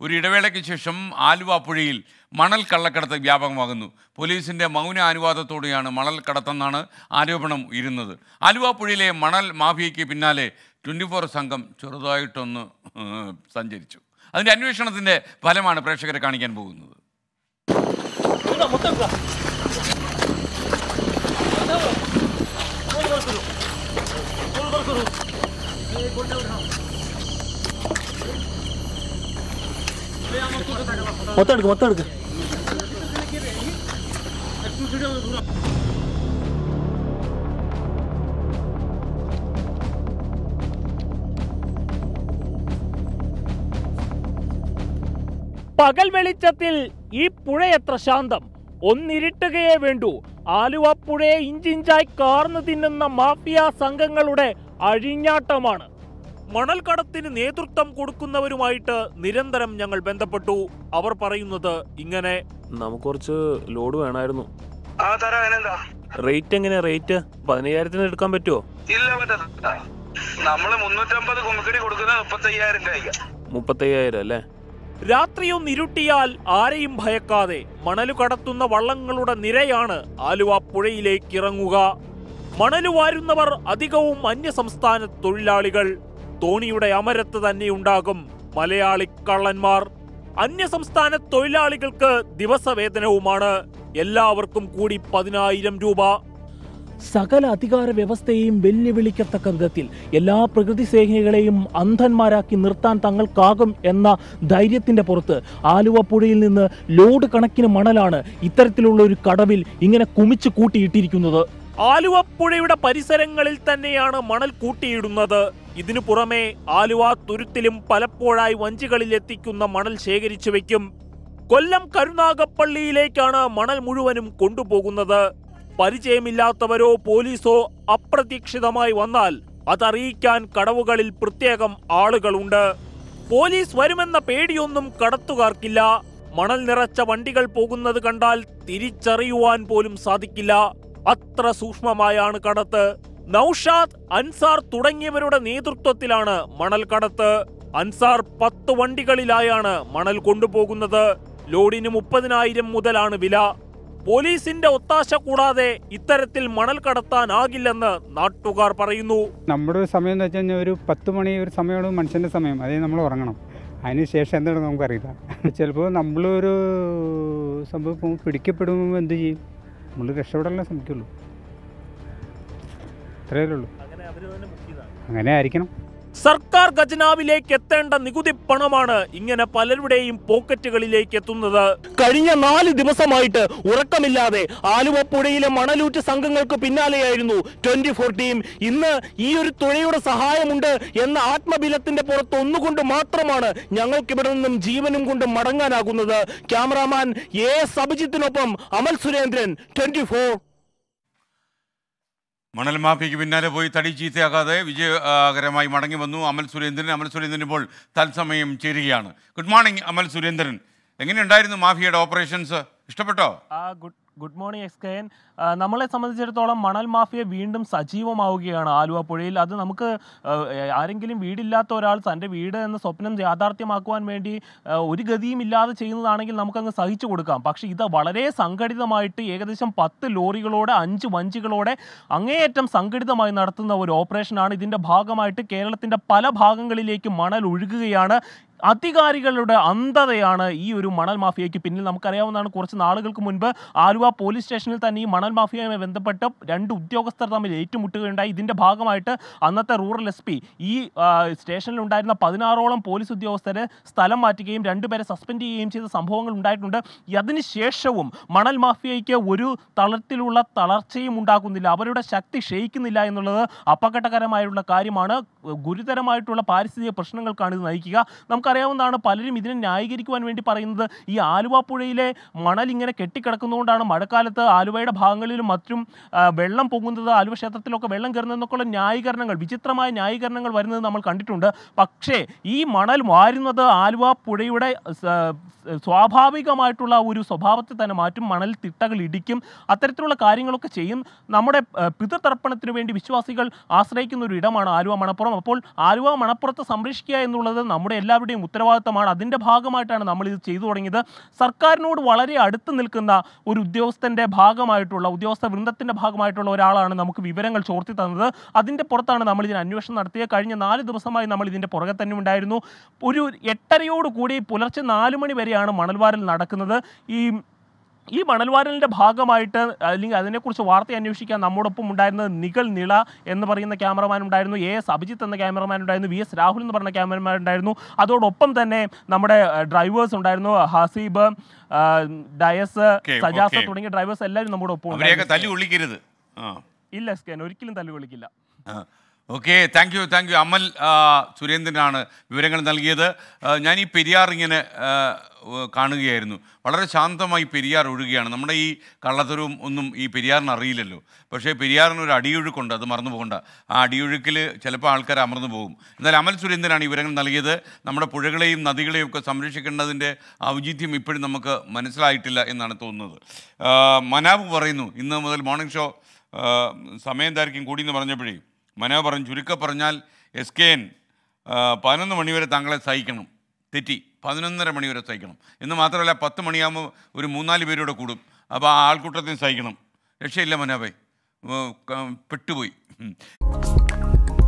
ഒരു ഇടവേളയ്ക്ക് ശേഷം ആലുവ പുഴയിൽ മണൽ കള്ളക്കടത്ത് വ്യാപകമാകുന്നു പോലീസിന്റെ മൗന അനുവാദത്തോടെയാണ് മണൽ കടത്തെന്നാണ് ആരോപണം ഉയരുന്നത് ആലുവ പുഴയിലെ മണൽ മാഫിയയ്ക്ക് പിന്നാലെ ട്വൻറ്റി ഫോർ സംഘം ചെറുതായിട്ടൊന്ന് ഏഹ്, സഞ്ചരിച്ചു അതിൻ്റെ അന്വേഷണത്തിൻ്റെ ഫലമാണ് പ്രേക്ഷകരെ കാണിക്കാൻ പോകുന്നത് മൊത്തം എടുക്ക് മൊത്തം എടുക്ക് പകൽ വെളിച്ചത്തിൽ ഈ പുഴ എത്ര ശാന്തം ഒന്നിരുട്ടുകയേ വേണ്ടൂ ആലുവ പുഴയെ ഇഞ്ചിഞ്ചായി കാർന്നു തിന്നുന്ന മാഫിയ സംഘങ്ങളുടെ അഴിഞ്ഞാട്ടമാണ് മണൽ കടത്തിന് നേതൃത്വം കൊടുക്കുന്നവരുമായിട്ട് നിരന്തരം ഞങ്ങൾ ബന്ധപ്പെട്ടു അവർ പറയുന്നത് ഇങ്ങനെ നമുക്ക് കുറച്ച് ലോഡ് വേണമായിരുന്നു ആ തരാ അതിനെന്താ റേറ്റ് എങ്ങനെ റേറ്റ് പതിനയ്യായിരത്തിന് എടുക്കാൻ പറ്റുമോ ഇല്ല പറ്റത്തില്ല നമ്മള് മുന്നൂറ്റമ്പത് കുമ്മിക്കടി കൊടുക്കുന്നത് മുപ്പത്തയ്യായിരം രൂപയ്ക്ക് മുപ്പത്തയ്യായിരം അല്ലേ രാത്രിയൊന്ന് ഇരുട്ടിയാൽ ആരെയും ഭയക്കാതെ മണലു കടത്തുന്ന വള്ളങ്ങളുടെ നിരയാണ് ആലുവ പുഴയിലേക്ക് ഇറങ്ങുക മണലു വാരുന്നവർ അധികവും അന്യസംസ്ഥാന തൊഴിലാളികൾ തോണിയുടെ അമരത്ത് തന്നെ ഉണ്ടാകും മലയാളി കള്ളന്മാർ അന്യസംസ്ഥാന തൊഴിലാളികൾക്ക് ദിവസവേതനവുമാണ് എല്ലാവർക്കും കൂടി പതിനായിരം രൂപ സകല അധികാര വ്യവസ്ഥയെയും വെല്ലുവിളിക്കത്തക്ക വിധത്തിൽ എല്ലാ പ്രകൃതി സ്നേഹികളെയും അന്ധന്മാരാക്കി നിർത്താൻ തങ്ങൾക്കാകും എന്ന ധൈര്യത്തിന്റെ പുറത്ത് ആലുവ പുഴയിൽ നിന്ന് ലോഡ് കണക്കിന് മണലാണ് ഇത്തരത്തിലുള്ള ഒരു കടവിൽ ഇങ്ങനെ കുമിച്ചു കൂട്ടിയിട്ടിരിക്കുന്നത് ആലുവ പുഴയുടെ പരിസരങ്ങളിൽ തന്നെയാണ് മണൽ കൂട്ടിയിടുന്നത് ഇതിനു പുറമെ ആലുവ തുരുത്തിലും പലപ്പോഴായി വഞ്ചികളിൽ എത്തിക്കുന്ന മണൽ ശേഖരിച്ചു വെക്കും കൊല്ലം കരുനാഗപ്പള്ളിയിലേക്കാണ് മണൽ മുഴുവനും കൊണ്ടുപോകുന്നത് പരിചയമില്ലാത്തവരോ പോലീസോ അപ്രതീക്ഷിതമായി വന്നാൽ അതറിയിക്കാൻ കടവുകളിൽ പ്രത്യേകം ആളുകളുണ്ട് പോലീസ് വരുമെന്ന പേടിയൊന്നും കടത്തുകാർക്കില്ല മണൽ നിറച്ച വണ്ടികൾ പോകുന്നത് കണ്ടാൽ തിരിച്ചറിയുവാൻ പോലും സാധിക്കില്ല അത്ര സൂക്ഷ്മമായാണ് കടത്ത് നൌഷാദ് അൻസാർ തുടങ്ങിയവരുടെ നേതൃത്വത്തിലാണ് മണൽ കടത്ത് അൻസാർ പത്ത് വണ്ടികളിലായാണ് മണൽ കൊണ്ടുപോകുന്നത് ലോഡിന് മുപ്പതിനായിരം മുതലാണ് വില പോലീസിന്റെ ഒത്താശ കൂടാതെ ഇത്തരത്തിൽ മണൽ കടത്താനാകില്ലെന്ന് നാട്ടുകാർ പറയുന്നു നമ്മുടെ ഒരു സമയം എന്ന് വെച്ച് കഴിഞ്ഞാൽ ഒരു പത്ത് മണി ഒരു സമയമാണ് മനുഷ്യൻ്റെ സമയം അതേ നമ്മൾ ഉറങ്ങണം അതിന് ശേഷം എന്താണെന്ന് നമുക്കറിയില്ല ചിലപ്പോൾ നമ്മളൊരു സംഭവം ഇപ്പോൾ പിടിക്കപ്പെടുമ്പോൾ എന്ത് ചെയ്യും നമ്മൾ രക്ഷപ്പെടാനല്ലേ ശ്രമിക്കുള്ളൂ അത്രയേ ഉള്ളൂ അങ്ങനെ ആയിരിക്കണം സർക്കാർ ഖജനാവിലേക്ക് എത്തേണ്ട നികുതി പണമാണ് ഇങ്ങനെ പലരുടെയും പോക്കറ്റുകളിലേക്ക് എത്തുന്നത് കഴിഞ്ഞ നാല് ദിവസമായിട്ട് ഉറക്കമില്ലാതെ ആലുവ പുഴയിലെ മണലൂറ്റ് സംഘങ്ങൾക്ക് പിന്നാലെയായിരുന്നു ട്വന്റി ഫോർ ടീം ഇന്ന് ഈ ഒരു തുഴയുടെ സഹായമുണ്ട് എന്ന ആത്മബലത്തിന്റെ പുറത്ത് ഒന്നുകൊണ്ട് മാത്രമാണ് ഞങ്ങൾക്ക് ഇവിടെ നിന്നും ജീവനും കൊണ്ട് മടങ്ങാനാകുന്നത് ക്യാമറാമാൻ എ എസ് അഭിജിത്തിനൊപ്പം അമൽ സുരേന്ദ്രൻ ട്വന്റി ഫോർ മണൽ മാഫിയയ്ക്ക് പിന്നാലെ പോയി തടി ചീത്തയാകാതെ വിജയകരമായി മടങ്ങി വന്നു അമൽ സുരേന്ദ്രൻ അമൽ സുരേന്ദ്രൻ ഇപ്പോൾ തത്സമയം ചേരുകയാണ് ഗുഡ് മോർണിംഗ് അമൽ സുരേന്ദ്രൻ എങ്ങനെയുണ്ടായിരുന്നു മാഫിയയുടെ ഓപ്പറേഷൻസ് ഇഷ്ടപ്പെട്ടോ ആ good good morning X K N ആ, നമ്മളെ സംബന്ധിച്ചിടത്തോളം മണൽ മാഫിയ വീണ്ടും സജീവമാവുകയാണ് ആലുവ പുഴയിൽ അത് നമുക്ക് ആ, ആരെങ്കിലും വീടില്ലാത്ത ഒരാൾ തൻ്റെ വീട് എന്ന സ്വപ്നം യാഥാർത്ഥ്യമാക്കുവാൻ വേണ്ടി ആ, ഒരു ഗതിയും ഇല്ലാതെ ചെയ്യുന്നതാണെങ്കിൽ നമുക്കങ്ങ് സഹിച്ചു കൊടുക്കാം പക്ഷേ ഇത് വളരെ സംഘടിതമായിട്ട് ഏകദേശം പത്ത് ലോറികളോടെ അഞ്ച് വഞ്ചികളോടെ അങ്ങേയറ്റം സംഘടിതമായി നടത്തുന്ന ഒരു ഓപ്പറേഷനാണ് ഇതിൻ്റെ ഭാഗമായിട്ട് കേരളത്തിൻ്റെ പല ഭാഗങ്ങളിലേക്ക് മണൽ ഒഴുകുകയാണ് അധികാരികളുടെ അന്ധതയാണ് ഈ ഒരു മണൽ മാഫിയയ്ക്ക് പിന്നിൽ നമുക്കറിയാവുന്നതാണ് കുറച്ച് നാളുകൾക്ക് മുൻപ് ആലുവ പോലീസ് സ്റ്റേഷനിൽ തന്നെ ഈ മണൽ മാഫിയയുമായി ബന്ധപ്പെട്ട് രണ്ട് ഉദ്യോഗസ്ഥർ തമ്മിൽ ഏറ്റുമുട്ടുകയുണ്ടായി ഇതിന്റെ ഭാഗമായിട്ട് അന്നത്തെ റൂറൽ എസ് പി ഈ ആ, സ്റ്റേഷനിൽ ഉണ്ടായിരുന്ന പതിനാറോളം പോലീസ് ഉദ്യോഗസ്ഥരെ സ്ഥലം മാറ്റുകയും രണ്ടുപേരെ സസ്പെൻഡ് ചെയ്യുകയും ചെയ്ത സംഭവങ്ങൾ ഉണ്ടായിട്ടുണ്ട് അതിനുശേഷവും മണൽ മാഫിയയ്ക്ക് ഒരു തളത്തിലുള്ള തളർച്ചയും ഉണ്ടാക്കുന്നില്ല അവരുടെ ശക്തി ക്ഷയിക്കുന്നില്ല എന്നുള്ളത് അപകടകരമായിട്ടുള്ള കാര്യമാണ് ഗുരുതരമായിട്ടുള്ള പാരിസ്ഥിതിക പ്രശ്നങ്ങൾക്കാണ് ഇത് നയിക്കുക നമുക്കറിയാവുന്നതാണ് പലരും ഇതിനെ ന്യായീകരിക്കുവാൻ വേണ്ടി പറയുന്നത് ഈ ആലുവ പുഴയിലെ മണൽ ഇങ്ങനെ കെട്ടിക്കിടക്കുന്നതുകൊണ്ടാണ് മഴക്കാലത്ത് ആലുവയുടെ ഭാഗങ്ങളിലും മറ്റും ആ, വെള്ളം പൊങ്ങുന്നത് ആലുവ ക്ഷേത്രത്തിലൊക്കെ വെള്ളം കയറുന്നതെന്നൊക്കെയുള്ള ന്യായീകരണങ്ങൾ വിചിത്രമായ ന്യായീകരണങ്ങൾ വരുന്നത് നമ്മൾ കണ്ടിട്ടുണ്ട് പക്ഷേ ഈ മണൽ വാരുന്നത് ആലുവ പുഴയുടെ സ- സ്വാഭാവികമായിട്ടുള്ള ഒരു സ്വഭാവത്തെ തന്നെ മാറ്റും മണൽ തിട്ടകൾ ഇടിക്കും അത്തരത്തിലുള്ള കാര്യങ്ങളൊക്കെ ചെയ്യും നമ്മുടെ ആ, പിതൃതർപ്പണത്തിന് വേണ്ടി വിശ്വാസികൾ ആശ്രയിക്കുന്ന ഒരു ഇടമാണ് ആലുവ മണപ്പുറം അപ്പോൾ ആലുവ മണപ്പുറത്ത് സംരക്ഷിക്കുക എന്നുള്ളത് നമ്മുടെ എല്ലാവരുടെയും എല്ലാവരുടെയും ഉത്തരവാദിത്തമാണ് അതിൻ്റെ ഭാഗമായിട്ടാണ് നമ്മൾ ഇത് ചെയ്തു തുടങ്ങിയത് സർക്കാരിനോട് വളരെ അടുത്ത് നിൽക്കുന്ന ഒരു ഉദ്യോഗസ്ഥൻ്റെ ഭാഗമായിട്ടുള്ള ഉദ്യോഗസ്ഥ വൃന്ദത്തിൻ്റെ ഭാഗമായിട്ടുള്ള ഒരാളാണ് നമുക്ക് വിവരങ്ങൾ ചോർത്തി തന്നത് അതിൻ്റെ പുറത്താണ് നമ്മൾ ഇതിന് അന്വേഷണം നടത്തിയത് കഴിഞ്ഞ നാല് ദിവസമായി നമ്മൾ ഇതിൻ്റെ പുറകെ തന്നെ ഉണ്ടായിരുന്നു ഒരു എട്ടരയോട് കൂടി പുലർച്ചെ നാല് മണി വരെയാണ് മണൽവാരൽ നടക്കുന്നത് ഈ ഈ മണൽവാരലിൻ്റെ ഭാഗമായിട്ട് അല്ലെങ്കിൽ അതിനെക്കുറിച്ച് വാർത്ത അന്വേഷിക്കാൻ നമ്മോടൊപ്പം ഉണ്ടായിരുന്നത് നിഖൽ നിള എന്ന് പറയുന്ന ക്യാമറമാൻ ഉണ്ടായിരുന്നു എ എസ് അഭിജിത്ത് എന്ന ക്യാമറമാൻ ഉണ്ടായിരുന്നു വി എസ് രാഹുൽ എന്ന് പറഞ്ഞ ക്യാമറമാൻ ഉണ്ടായിരുന്നു അതോടൊപ്പം തന്നെ നമ്മുടെ ഡ്രൈവേഴ്സ് ഉണ്ടായിരുന്നു ഹസീബ് ആ, ഡയസ് Okay, സജാസ് okay. തുടങ്ങിയ ഡ്രൈവേഴ്സ് എല്ലാവരും നമ്മുടെ ഒപ്പം അവരെയൊക്കെ ഉണ്ടായിരുന്നു. തല്ലി ഒളിക്കരുത് ആ ഇല്ല സ്കാൻ ഒരിക്കലും തല്ലു വിളിക്കില്ല okay thank you thank you Amal ആ, സുരേന്ദ്രനാണ് വിവരങ്ങൾ നൽകിയത് ആ, ഞാൻ ഈ പെരിയാർ ഇങ്ങനെ ആ, ഉ- കാണുകയായിരുന്നു വളരെ ശാന്തമായി പെരിയാർ ഒഴുകുകയാണ് നമ്മുടെ ഈ കള്ളത്തരവും ഒന്നും ഈ പെരിയാറിന് അറിയില്ലല്ലോ പക്ഷേ പെരിയാറിന് ഒരു അടിയൊഴുക്കുണ്ട് അത് മറന്നു പോകണ്ട ആ അടിയൊഴുക്കിൽ ചിലപ്പോൾ ആൾക്കാർ അമർന്നു പോകും എന്നാൽ അമൽ സുരേന്ദ്രനാണ് ഈ വിവരങ്ങൾ നൽകിയത് നമ്മുടെ പുഴകളെയും നദികളെയും ഒക്കെ സംരക്ഷിക്കേണ്ടതിൻ്റെ ഔചിത്യം ഇപ്പോഴും നമുക്ക് മനസ്സിലായിട്ടില്ല എന്നാണ് തോന്നുന്നത് ആ, മനാബ് പറയുന്നു ഇന്ന് മുതൽ മോർണിംഗ് ഷോ ആ, സമയം ദൈർഘ്യം കൂടി എന്ന് പറഞ്ഞപ്പോഴേ മനോ പറഞ്ഞു ചുരുക്കം പറഞ്ഞാൽ എസ് കെ എൻ പതിനൊന്ന് മണിവരെ താങ്കളെ സഹിക്കണം തെറ്റി പതിനൊന്നര മണിവരെ സഹിക്കണം എന്ന് മാത്രമല്ല പത്ത് മണിയാകുമ്പോൾ ഒരു മൂന്നാല് പേരൂടെ കൂടും അപ്പോൾ ആ ആൾക്കൂട്ടത്തിന് സഹിക്കണം രക്ഷയില്ല മനോഭായ് പെട്ടുപോയി ഉം.